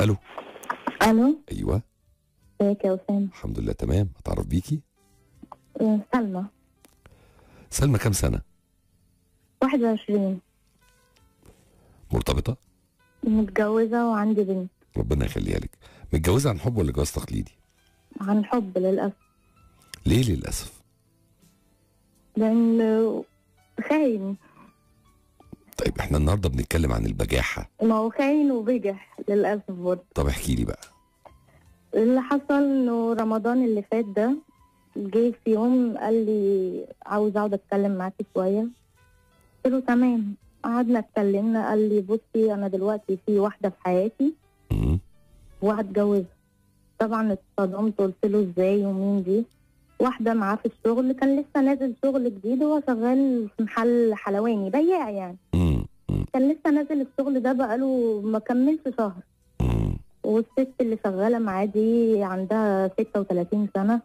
الو الو ايوه ازيك يا اسامه الحمد لله تمام اتعرف بيكي آه، سلمى سلمى كام سنه 21 مرتبطه متجوزه وعندي بنت ربنا يخليها لك متجوزه عن حب ولا جواز تقليدي عن حب للاسف ليه للاسف لان خاين طيب احنا النهارده بنتكلم عن البجاحه ما هو خاين وبجح للاسف برضه طب احكي لي بقى اللي حصل انه رمضان اللي فات ده جه في يوم قال لي عاوز اقعد اتكلم معاكي شويه قلت له تمام قعدنا اتكلمنا قال لي بصي انا دلوقتي في واحده في حياتي مم. وهتجوزها طبعا اتصدمت قلت له ازاي ومين دي واحدة معاه في الشغل كان لسه نازل شغل جديد هو شغال في محل حلواني بياع يعني مم. مم. كان لسه نازل الشغل ده بقاله ما كملش شهر مم. والست اللي شغالة معاه دي عندها 36 سنة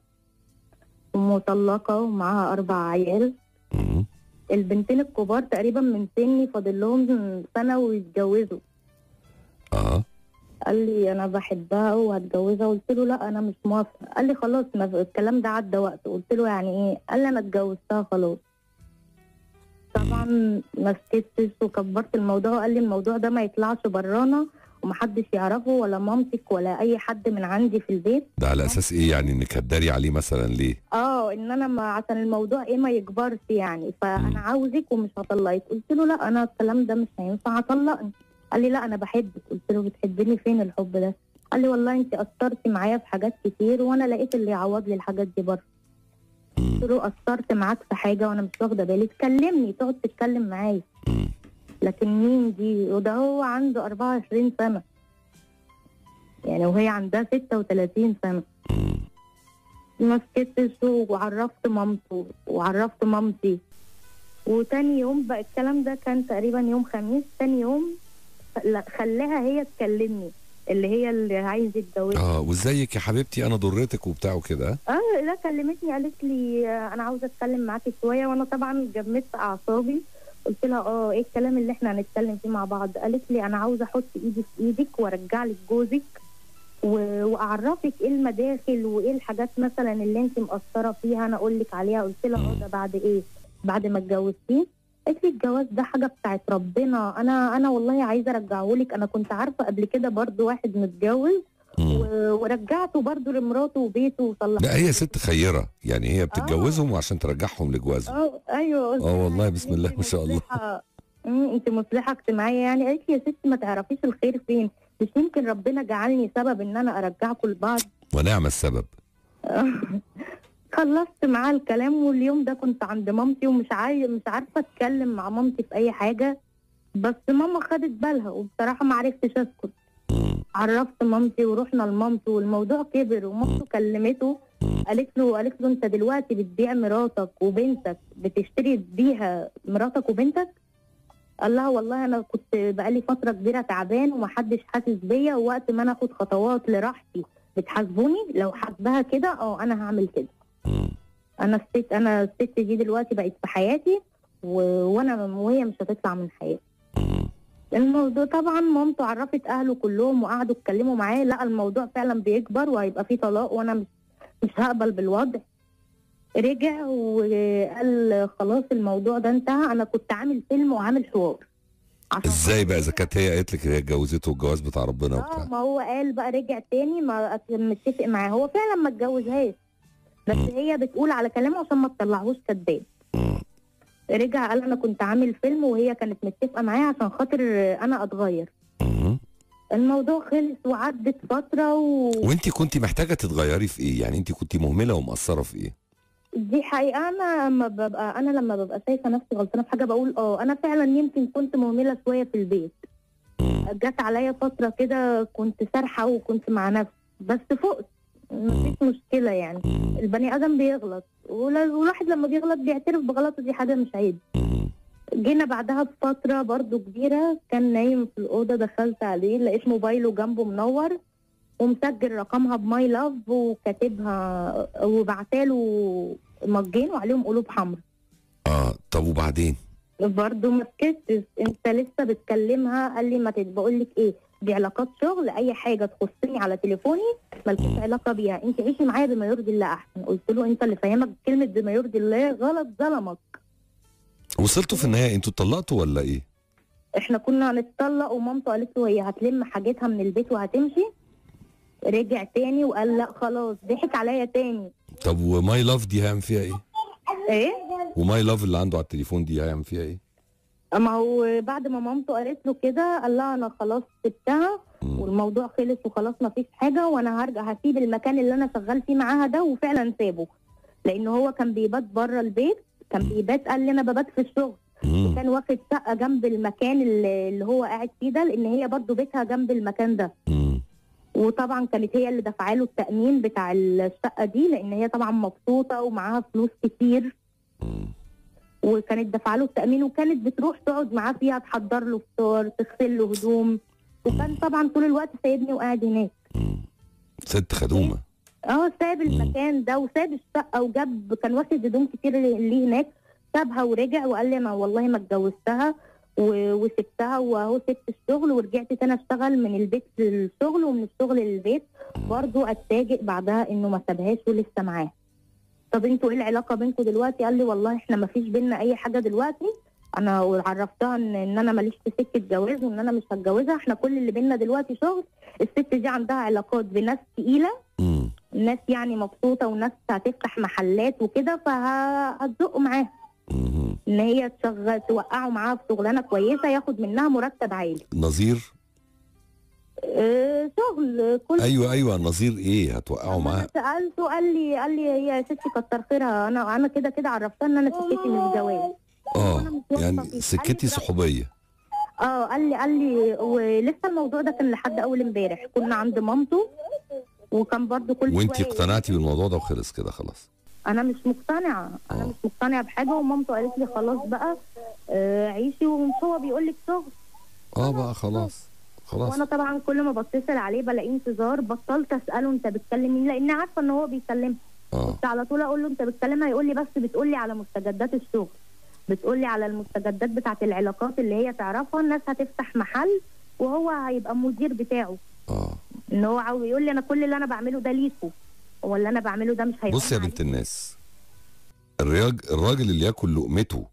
ومطلقة ومعاها أربع عيال مم. البنتين الكبار تقريبا من سني فاضل لهم سنة ويتجوزوا اه قال لي انا بحبها وهتجوزها قلت له لا انا مش موافقه قال لي خلاص ما الكلام ده عدى وقت قلت له يعني ايه قال لي انا اتجوزتها خلاص طبعا ما سكتش وكبرت الموضوع وقال لي الموضوع ده ما يطلعش برانا ومحدش يعرفه ولا مامتك ولا اي حد من عندي في البيت ده على اساس ايه يعني انك هتداري عليه مثلا ليه اه ان انا ما عشان الموضوع ايه ما يكبرش يعني فانا عاوزك ومش هطلقك قلت له لا انا الكلام ده مش هينفع هطلقني قال لي لا انا بحبك قلت له بتحبني فين الحب ده قال لي والله انت اثرتي معايا في حاجات كتير وانا لقيت اللي يعوض لي الحاجات دي بره مم. قلت له اثرت معاك في حاجه وانا مش واخده بالي تكلمني تقعد تتكلم معايا مم. لكن مين دي وده هو عنده 24 سنه يعني وهي عندها 36 سنه مم. ما سكتش وعرفت مامته وعرفت مامتي وتاني يوم بقى الكلام ده كان تقريبا يوم خميس تاني يوم لا خلاها هي تكلمني اللي هي اللي عايزه تتجوزني اه وازيك يا حبيبتي انا ضرتك وبتاع وكده ها؟ اه لا كلمتني قالت لي آه، انا عاوزه اتكلم معاكي شويه وانا طبعا جمدت اعصابي قلت لها اه ايه الكلام اللي احنا هنتكلم فيه مع بعض قالت لي انا عاوزه احط ايدي في ايدك وارجع لك جوزك و- واعرفك ايه المداخل وايه الحاجات مثلا اللي انت مقصره فيها انا اقول لك عليها قلت لها اه ده بعد ايه بعد ما اتجوزتيه قالت لي الجواز ده حاجه بتاعت ربنا انا انا والله عايزه ارجعه لك انا كنت عارفه قبل كده برضو واحد متجوز مم. و- ورجعته برضو لمراته وبيته وصلحت لا هي ست خيره يعني هي بتتجوزهم وعشان ترجعهم لجوازهم اه ايوه اه والله بسم الله انت ما شاء الله مصلحة- مم، انت مصلحه اجتماعيه يعني قالت لي يا ست ما تعرفيش الخير فين مش يمكن ربنا جعلني سبب ان انا ارجعكم لبعض ونعم السبب خلصت معاه الكلام واليوم ده كنت عند مامتي ومش عاي... مش عارفه اتكلم مع مامتي في اي حاجه بس ماما خدت بالها وبصراحه ما عرفتش اسكت مم. عرفت مامتي ورحنا لمامته والموضوع كبر ومامته كلمته مم. قالت له قالت له انت دلوقتي بتبيع مراتك وبنتك بتشتري بيها مراتك وبنتك قال لها والله انا كنت بقالي فتره كبيره تعبان ومحدش حاسس بيا ووقت ما انا اخد خطوات لراحتي بتحاسبوني لو حاسباها كده اه انا هعمل كده مم. انا الست انا الست دي دلوقتي بقت في حياتي و... وانا وهي مش هتطلع من حياتي مم. الموضوع طبعا مامته عرفت اهله كلهم وقعدوا اتكلموا معاه لا الموضوع فعلا بيكبر وهيبقى فيه طلاق وانا مش مش هقبل بالوضع رجع وقال خلاص الموضوع ده انتهى انا كنت عامل فيلم وعامل حوار عشان ازاي بقى اذا كانت هي قالت لك هي اتجوزته والجواز بتاع ربنا اه وبتاع ما هو قال بقى رجع تاني ما كان متفق معاه هو فعلا ما اتجوزهاش بس مم. هي بتقول على كلامه عشان ما تطلعهوش كداب مم. رجع قال انا كنت عامل فيلم وهي كانت متفقه معايا عشان خاطر انا اتغير مم. الموضوع خلص وعدت فتره و... وانت كنت محتاجه تتغيري في ايه يعني انت كنت مهمله ومقصره في ايه دي حقيقة أنا لما ببقى أنا لما ببقى شايفة نفسي غلطانة في حاجة بقول أه أنا فعلا يمكن كنت مهملة شوية في البيت مم. جت عليا فترة كده كنت سارحة وكنت مع نفسي بس فقت مفيش مشكلة يعني مم. البني آدم بيغلط ولا- والواحد لما بيغلط بيعترف بغلطه دي حاجة مش عيب مم. جينا بعدها بفترة برضو كبيرة كان نايم في الأوضة دخلت عليه لقيت موبايله جنبه منور ومسجل رقمها بماي لاف وكاتبها وبعتاله مجين وعليهم قلوب حمراء اه طب وبعدين برضه ما سكتش انت لسه بتكلمها قال لي ما بقول لك ايه دي علاقات شغل اي حاجه تخصني على تليفوني مالكيش مم. علاقه بيها انت عيشي معايا بما يرضي الله احسن قلت له انت اللي فاهمك كلمه بما يرضي الله غلط ظلمك وصلتوا في النهايه انتوا اتطلقتوا ولا ايه احنا كنا هنتطلق ومامته قالت له هي هتلم حاجتها من البيت وهتمشي رجع تاني وقال لا خلاص ضحك عليا تاني طب وماي لاف دي هيعمل فيها ايه ايه وماي لاف اللي عنده على التليفون دي هيعمل فيها ايه ما هو بعد ما مامته قالت له كده قال لها انا خلاص سبتها مم. والموضوع خلص وخلاص ما فيش حاجه وانا هرجع هسيب المكان اللي انا شغال فيه معاها ده وفعلا سابه لان هو كان بيبات بره البيت كان بيبات قال لي انا ببات في الشغل مم. وكان واخد شقه جنب المكان اللي اللي هو قاعد فيه ده لان هي برضه بيتها جنب المكان ده مم. وطبعا كانت هي اللي دافعه له التامين بتاع الشقه دي لان هي طبعا مبسوطه ومعاها فلوس كتير مم. وكانت دافعه له التامين وكانت بتروح تقعد معاه فيها تحضر له فطار تغسل له هدوم وكان طبعا طول الوقت سايبني وقاعد هناك مم. ست خدومه اه ساب المكان ده وساب الشقه وجاب كان واخد هدوم كتير ليه هناك سابها ورجع وقال لي انا والله ما اتجوزتها و- وسبتها واهو سبت الشغل ورجعت تاني اشتغل من البيت للشغل ومن الشغل للبيت برضو اتفاجئ بعدها انه ما سابهاش ولسه معاه طب انتوا ايه العلاقه بينكم دلوقتي قال لي والله احنا ما فيش بينا اي حاجه دلوقتي انا عرفتها ان, ان انا ماليش في سكه جواز وان انا مش هتجوزها احنا كل اللي بينا دلوقتي شغل الست دي عندها علاقات بناس تقيله مم. ناس يعني مبسوطه وناس هتفتح محلات وكده فهتزقوا معاها مم. ان هي تشغل توقعوا معاها في شغلانه كويسه ياخد منها مرتب عالي نظير اه شغل كل ايوه ايوه نظير ايه هتوقعوا لما معاه انا سالته قال لي قال لي هي يا ستي كتر خيرها انا انا كده كده عرفتها ان انا سكتي مش جواز اه وأنا مش واثقة يعني فيه. سكتي قال لي صحوبيه اه قال لي قال لي ولسه الموضوع ده كان لحد اول امبارح كنا عند مامته وكان برضو كل وانتي شوية اقتنعتي بالموضوع ده وخلص كده خلاص انا مش مقتنعه انا آه. مش مقتنعه بحاجه ومامته قالت لي خلاص بقى آه عيشي ومش هو بيقول لك شغل اه بقى خلاص خلاص وانا طبعا كل ما بتصل عليه بلاقيه انتظار بطلت اساله انت بتكلم مين لان عارفه ان هو بيكلمها اه كنت على طول اقول له انت بتكلمها يقول لي بس بتقول لي على مستجدات الشغل بتقول لي على المستجدات بتاعه العلاقات اللي هي تعرفها الناس هتفتح محل وهو هيبقى مدير بتاعه اه ان هو عاوز يقول لي انا كل اللي انا بعمله ده ليكوا هو اللي انا بعمله ده مش هيبقى بص يا بنت الناس الراجل الراجل اللي ياكل لقمته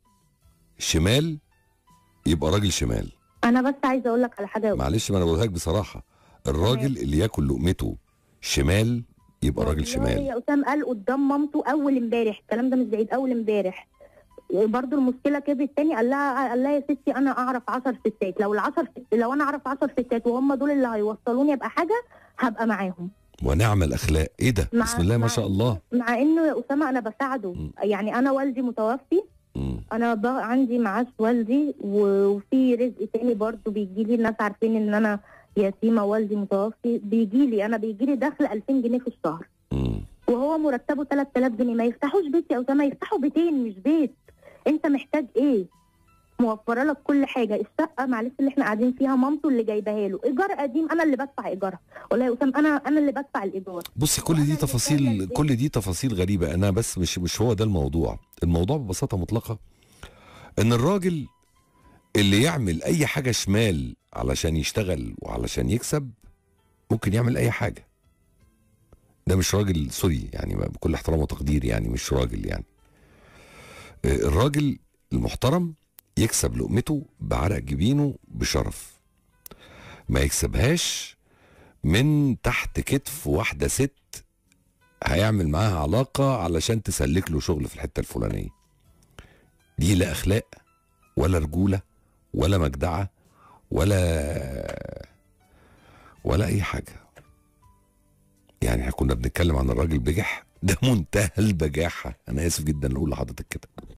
شمال يبقى راجل شمال انا بس عايزه اقول لك على حاجه يا معلش ما انا بقولها لك بصراحه الراجل اللي ياكل لقمته شمال يبقى راجل والله شمال يا اسام قال قدام مامته اول امبارح الكلام ده مش بعيد اول امبارح برضه المشكله كبرت تاني قال لها قال لها يا ستي انا اعرف 10 ستات لو العشر لو انا اعرف 10 ستات وهم دول اللي هيوصلوني ابقى حاجه هبقى معاهم ونعم الاخلاق ايه ده مع- بسم الله ما مع- شاء الله مع انه يا اسامه انا بساعده م. يعني انا والدي متوفي مم. انا بقى عندي معاش والدي و- وفي رزق تاني برضه بيجي لي الناس عارفين ان انا يتيمه والدي متوفي بيجي لي انا بيجي لي دخل 2000 جنيه في الشهر مم. وهو مرتبه 3000 جنيه ما يفتحوش بيت يا اسامه يفتحوا بيتين مش بيت انت محتاج ايه موفره لك كل حاجه الشقه معلش اللي احنا قاعدين فيها مامته اللي جايباها له ايجار قديم انا اللي بدفع ايجارها والله يا اسامه انا انا اللي بدفع الايجار بصي كل دي وأنا اللي تفاصيل فعلاً كل دي تفاصيل غريبه انا بس مش مش هو ده الموضوع الموضوع ببساطه مطلقه ان الراجل اللي يعمل اي حاجه شمال علشان يشتغل وعلشان يكسب ممكن يعمل اي حاجه ده مش راجل سوري يعني بكل احترام وتقدير يعني مش راجل يعني آه، الراجل المحترم يكسب لقمته بعرق جبينه بشرف ما يكسبهاش من تحت كتف واحده ست هيعمل معاها علاقه علشان تسلك له شغل في الحته الفلانيه دي لا اخلاق ولا رجوله ولا مجدعه ولا ولا اي حاجه يعني احنا كنا بنتكلم عن الراجل بجح ده منتهى البجاحه انا اسف جدا اللي اقول لحضرتك كده